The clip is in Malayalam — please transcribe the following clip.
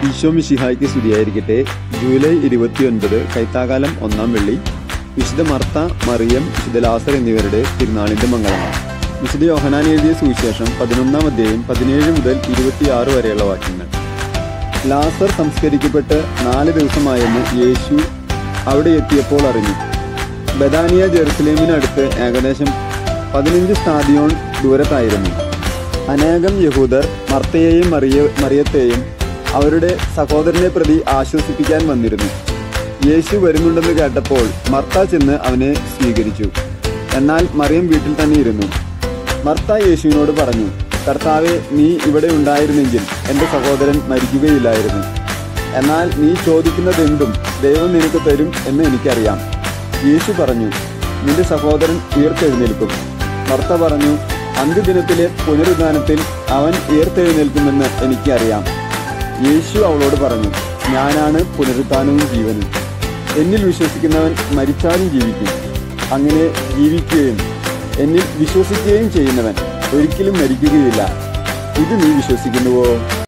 ഈശോ മിശിഹായ്ക്ക് സ്തുതിയായിരിക്കട്ടെ ജൂലൈ ഇരുപത്തിയൊൻപത് കൈത്താകാലം ഒന്നാം വെള്ളി വിശുദ്ധ മർത്ത മറിയം വിശുദ്ധ ലാസർ എന്നിവരുടെ തിരുനാളിന്റെ മംഗളമാണ് വിശുദ്ധ യോഹനാൻ എഴുതിയ സുവിശേഷം പതിനൊന്നാം അധ്യായം പതിനേഴ് മുതൽ ഇരുപത്തിയാറ് വരെയുള്ള വാക്യങ്ങൾ ലാസർ സംസ്കരിക്കപ്പെട്ട് നാല് ദിവസമായെന്ന് യേശു അവിടെ എത്തിയപ്പോൾ അറിഞ്ഞു ബദാനിയ ജെറുസലേമിനടുത്ത് ഏകദേശം പതിനഞ്ച് സ്ഥാദിയോൺ ദൂരത്തായിരുന്നു അനേകം യഹൂദർ മർത്തയെയും മറിയ മറിയത്തെയും അവരുടെ സഹോദരനെ പ്രതി ആശ്വസിപ്പിക്കാൻ വന്നിരുന്നു യേശു വരുന്നുണ്ടെന്ന് കേട്ടപ്പോൾ മർത്ത ചെന്ന് അവനെ സ്വീകരിച്ചു എന്നാൽ മറിയം വീട്ടിൽ തന്നെ ഇരുന്നു മർത്ത യേശുവിനോട് പറഞ്ഞു കർത്താവെ നീ ഇവിടെ ഉണ്ടായിരുന്നെങ്കിൽ എൻ്റെ സഹോദരൻ മരിക്കുകയില്ലായിരുന്നു എന്നാൽ നീ ചോദിക്കുന്നതെന്തും ദൈവം നിനക്ക് തരും എന്ന് എനിക്കറിയാം യേശു പറഞ്ഞു നിന്റെ സഹോദരൻ ഉയർത്തെഴുന്നേൽക്കും മർത്ത പറഞ്ഞു അന്ത്യദിനത്തിലെ പുനരുദ്ധാനത്തിൽ അവൻ ഉയർത്തെഴുന്നേൽക്കുമെന്ന് എനിക്കറിയാം യേശു അവളോട് പറഞ്ഞു ഞാനാണ് പുനരുദ്ധാനവും ജീവനും എന്നിൽ വിശ്വസിക്കുന്നവൻ മരിച്ചാലും ജീവിക്കും അങ്ങനെ ജീവിക്കുകയും എന്നിൽ വിശ്വസിക്കുകയും ചെയ്യുന്നവൻ ഒരിക്കലും മരിക്കുകയില്ല ഇത് നീ വിശ്വസിക്കുന്നുവോ